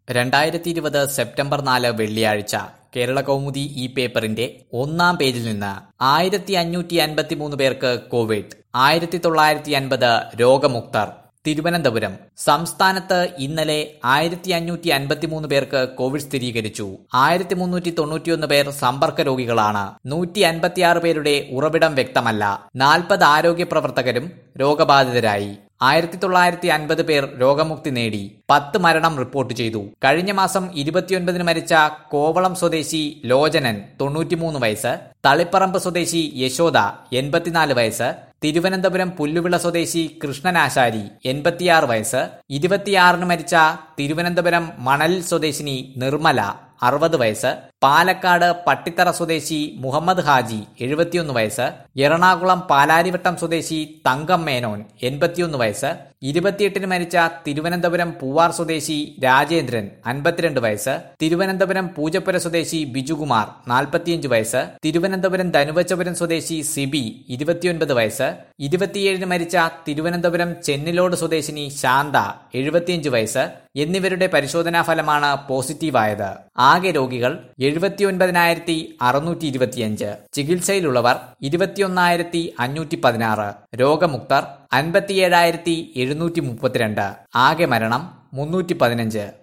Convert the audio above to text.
രണ്ടായിരത്തി ഇരുപത് സെപ്റ്റംബർ നാല് വെള്ളിയാഴ്ച കേരള കൗമുദി ഈ പേപ്പറിന്റെ ഒന്നാം പേജിൽ നിന്ന് ആയിരത്തി അഞ്ഞൂറ്റി അൻപത്തിമൂന്ന് പേർക്ക് കോവിഡ് ആയിരത്തി തൊള്ളായിരത്തി അൻപത് രോഗമുക്തർ തിരുവനന്തപുരം സംസ്ഥാനത്ത് ഇന്നലെ ആയിരത്തി അഞ്ഞൂറ്റി അൻപത്തിമൂന്ന് പേർക്ക് കോവിഡ് സ്ഥിരീകരിച്ചു ആയിരത്തി മുന്നൂറ്റി തൊണ്ണൂറ്റിയൊന്ന് പേർ സമ്പർക്ക രോഗികളാണ് നൂറ്റി അൻപത്തിയാറ് പേരുടെ ഉറവിടം വ്യക്തമല്ല നാൽപ്പത് ആരോഗ്യ പ്രവർത്തകരും രോഗബാധിതരായി ആയിരത്തി തൊള്ളായിരത്തി അൻപത് പേർ രോഗമുക്തി നേടി പത്ത് മരണം റിപ്പോർട്ട് ചെയ്തു കഴിഞ്ഞ മാസം ഇരുപത്തിയൊൻപതിന് മരിച്ച കോവളം സ്വദേശി ലോചനൻ തൊണ്ണൂറ്റിമൂന്ന് വയസ്സ് തളിപ്പറമ്പ് സ്വദേശി യശോദ എൺപത്തിനാല് വയസ്സ് തിരുവനന്തപുരം പുല്ലുവിള സ്വദേശി കൃഷ്ണനാശാരി എൺപത്തിയാറ് വയസ്സ് ഇരുപത്തിയാറിന് മരിച്ച തിരുവനന്തപുരം മണലിൽ സ്വദേശിനി നിർമ്മല അറുപത് വയസ്സ് പാലക്കാട് പട്ടിത്തറ സ്വദേശി മുഹമ്മദ് ഹാജി എഴുപത്തിയൊന്ന് വയസ്സ് എറണാകുളം പാലാരിവട്ടം സ്വദേശി തങ്കം മേനോൻ എൺപത്തിയൊന്ന് വയസ്സ് ഇരുപത്തിയെട്ടിന് മരിച്ച തിരുവനന്തപുരം പൂവാർ സ്വദേശി രാജേന്ദ്രൻ അൻപത്തിരണ്ട് വയസ്സ് തിരുവനന്തപുരം പൂജപ്പുര സ്വദേശി ബിജുകുമാർ നാൽപ്പത്തിയഞ്ച് വയസ്സ് തിരുവനന്തപുരം ധനുവച്ചപുരം സ്വദേശി സിബി ഇരുപത്തിയൊൻപത് വയസ്സ് ഇരുപത്തിയേഴിന് മരിച്ച തിരുവനന്തപുരം ചെന്നിലോട് സ്വദേശിനി ശാന്ത എഴുപത്തിയഞ്ച് വയസ്സ് എന്നിവരുടെ പരിശോധനാ ഫലമാണ് പോസിറ്റീവായത് ആകെ രോഗികൾ എഴുപത്തിയൊൻപതിനായിരത്തി അറുന്നൂറ്റി ഇരുപത്തിയഞ്ച് ചികിത്സയിലുള്ളവർ ഇരുപത്തിയൊന്നായിരത്തി അഞ്ഞൂറ്റി പതിനാറ് രോഗമുക്തർ അൻപത്തിയേഴായിരത്തി എഴുന്നൂറ്റി മുപ്പത്തിരണ്ട് ആകെ മരണം മുന്നൂറ്റി പതിനഞ്ച്